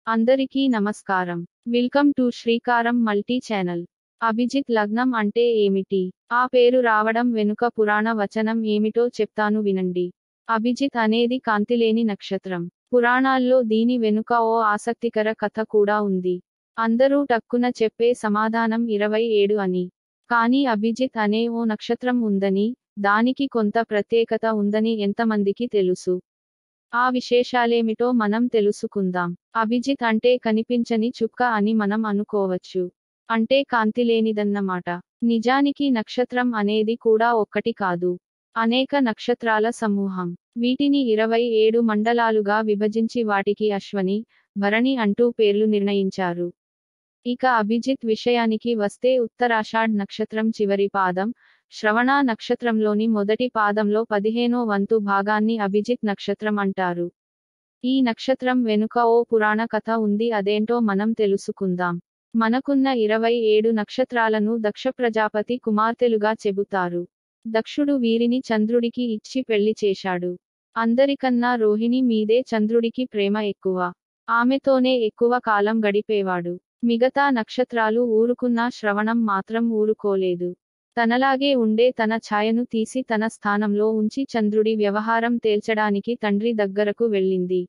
అందరికీ నమస్కారం welcome to Srikaram multi channel Abhijit లగ్నం అంటే ఏమిటి ఆ పేరు రావడం వెనుక పురాణ వచనం ఏమిటో చెప్తాను వినండి అభిజిత్ అనేది కాంతిలేని నక్షత్రం పురాణాల్లో దీని వెనుక ఓ ఆసక్తికర కథ కూడా ఉంది అందరూ టక్కున చెప్పే సమాధానం ఇరవై ఏడు అని కానీ అభిజిత్ అనే ఓ నక్షత్రం ఉందని దానికి కొంత ప్రత్యేకత ఉందని ఎంతమందికి తెలుసు ఆ విశేషాలేమిటో మనం తెలుసుకుందాం అభిజిత్ అంటే కనిపించని చుక్క అని మనం అనుకోవచ్చు అంటే కాంతి లేనిదన్నమాట నిజానికి నక్షత్రం అనేది కూడా ఒక్కటి కాదు అనేక నక్షత్రాల సమూహం వీటిని ఇరవై ఏడు మండలాలుగా విభజించి వాటికి అశ్వని భరణి అంటూ పేర్లు నిర్ణయించారు ఇక అభిజిత్ విషయానికి వస్తే ఉత్తరాషాఢ్ నక్షత్రం చివరి పాదం శ్రవణ నక్షత్రంలోని మొదటి పాదంలో పదిహేనో వంతు భాగాన్ని అభిజిత్ నక్షత్రం అంటారు ఈ నక్షత్రం వెనుక ఓ పురాణ కథ ఉంది అదేంటో మనం తెలుసుకుందాం మనకున్న ఇరవై ఏడు నక్షత్రాలను దక్ష ప్రజాపతి కుమార్తెలుగా చెబుతారు దక్షుడు వీరిని చంద్రుడికి ఇచ్చి పెళ్లి చేశాడు అందరికన్నా రోహిణి మీదే చంద్రుడికి ప్రేమ ఎక్కువ ఆమెతోనే ఎక్కువ కాలం గడిపేవాడు మిగతా నక్షత్రాలు ఊరుకున్నా శ్రవణం మాత్రం ఊరుకోలేదు తనలాగే ఉండే తన ఛాయను తీసి తన స్థానంలో ఉంచి చంద్రుడి వ్యవహారం తేల్చడానికి తండ్రి దగ్గరకు వెళ్ళింది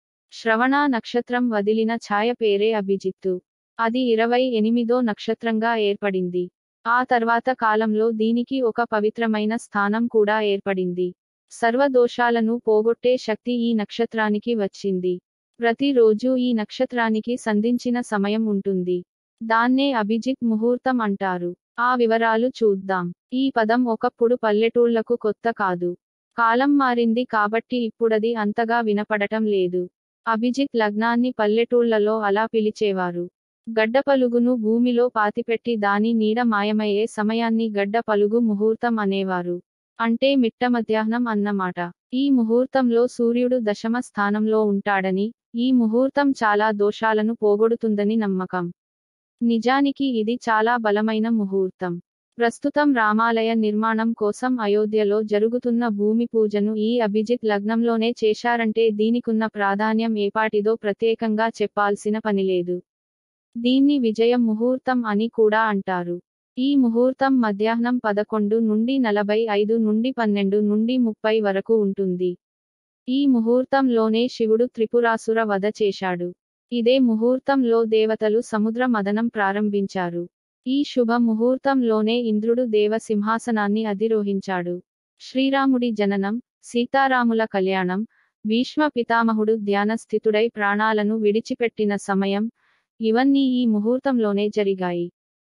శ్రవణ నక్షత్రం వదిలిన ఛాయ పేరే అభిజిత్తు అది ఇరవై ఎనిమిదో నక్షత్రంగా ఏర్పడింది ఆ తర్వాత కాలంలో దీనికి ఒక పవిత్రమైన స్థానం కూడా ఏర్పడింది సర్వదోషాలను పోగొట్టే శక్తి ఈ నక్షత్రానికి వచ్చింది ప్రతిరోజు ఈ నక్షత్రానికి సంధించిన సమయం ఉంటుంది దాన్నే అభిజిత్ ముహూర్తం అంటారు ఆ వివరాలు చూద్దాం ఈ పదం ఒకప్పుడు పల్లెటూళ్లకు కొత్త కాదు కాలం మారింది కాబట్టి ఇప్పుడది అంతగా వినపడటం లేదు అభిజిత్ లగ్నాన్ని పల్లెటూళ్లలో అలా పిలిచేవారు గడ్డ పలుగును భూమిలో పాతిపెట్టి దాని నీడ మాయమయ్యే సమయాన్ని గడ్డ పలుగు ముహూర్తం అనేవారు అంటే మిట్ట మధ్యాహ్నం అన్నమాట ఈ ముహూర్తంలో సూర్యుడు దశమ స్థానంలో ఉంటాడని ఈ ముహూర్తం చాలా దోషాలను పోగొడుతుందని నమ్మకం నిజానికి ఇది చాలా బలమైన ముహూర్తం ప్రస్తుతం రామాలయ నిర్మాణం కోసం అయోధ్యలో జరుగుతున్న భూమి పూజను ఈ అభిజిత్ లగ్నంలోనే చేశారంటే దీనికున్న ప్రాధాన్యం ఏపాటిదో ప్రత్యేకంగా చెప్పాల్సిన పనిలేదు దీన్ని విజయ ముహూర్తం అని కూడా అంటారు ఈ ముహూర్తం మధ్యాహ్నం పదకొండు నుండి నలభై ఐదు నుండి పన్నెండు నుండి ముప్పై వరకు ఉంటుంది ఈ ముహూర్తంలోనే శివుడు త్రిపురాసుర వధ చేశాడు ఇదే ముహూర్తంలో దేవతలు సముద్ర మదనం ప్రారంభించారు ఈ శుభ ముహూర్తంలోనే ఇంద్రుడు దేవ సింహాసనాన్ని అధిరోహించాడు శ్రీరాముడి జననం సీతారాముల కళ్యాణం భీష్మ పితామహుడు ధ్యాన స్థితుడై ప్రాణాలను విడిచిపెట్టిన సమయం ఇవన్నీ ఈ ముహూర్తంలోనే జరిగాయి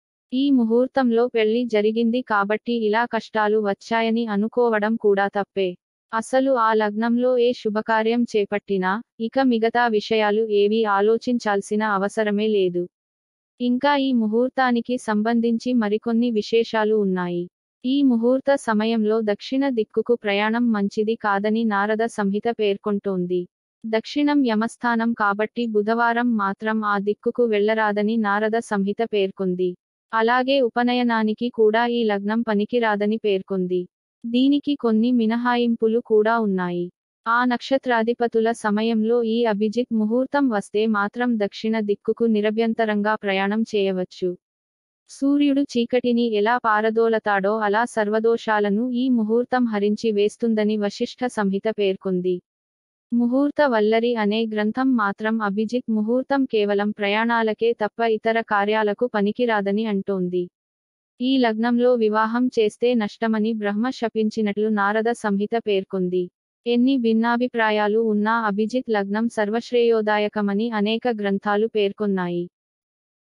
ఈ ముహూర్తంలో పెళ్లి జరిగింది కాబట్టి ఇలా కష్టాలు వచ్చాయని అనుకోవడం కూడా తప్పే అసలు ఆ లగ్నంలో ఏ శుభకార్యం చేపట్టినా ఇక మిగతా విషయాలు ఏవీ ఆలోచించాల్సిన అవసరమే లేదు ఇంకా ఈ ముహూర్తానికి సంబంధించి మరికొన్ని విశేషాలు ఉన్నాయి ఈ ముహూర్త సమయంలో దక్షిణ దిక్కుకు ప్రయాణం మంచిది కాదని నారద సంహిత పేర్కొంటోంది దక్షిణం యమస్థానం కాబట్టి బుధవారం మాత్రం ఆ దిక్కుకు వెళ్లరాదని నారద సంహిత పేర్కొంది అలాగే ఉపనయనానికి కూడా ఈ లగ్నం పనికిరాదని పేర్కొంది దీనికి కొన్ని మినహాయింపులు కూడా ఉన్నాయి ఆ నక్షత్రాధిపతుల సమయంలో ఈ అభిజిత్ ముహూర్తం వస్తే మాత్రం దక్షిణ దిక్కుకు నిరభ్యంతరంగా ప్రయాణం చేయవచ్చు సూర్యుడు చీకటిని ఎలా పారదోలతాడో అలా సర్వదోషాలను ఈ ముహూర్తం హరించి వేస్తుందని వశిష్ఠ సంహిత పేర్కొంది ముహూర్త వల్లరి అనే గ్రంథం మాత్రం అభిజిత్ ముహూర్తం కేవలం ప్రయాణాలకే తప్ప ఇతర కార్యాలకు పనికిరాదని అంటోంది ఈ లగ్నంలో వివాహం చేస్తే నష్టమని బ్రహ్మ శపించినట్లు నారద సంహిత పేర్కొంది ఎన్ని భిన్నాభిప్రాయాలు ఉన్నా అభిజిత్ లగ్నం సర్వశ్రేయోదాయకమని అనేక గ్రంథాలు పేర్కొన్నాయి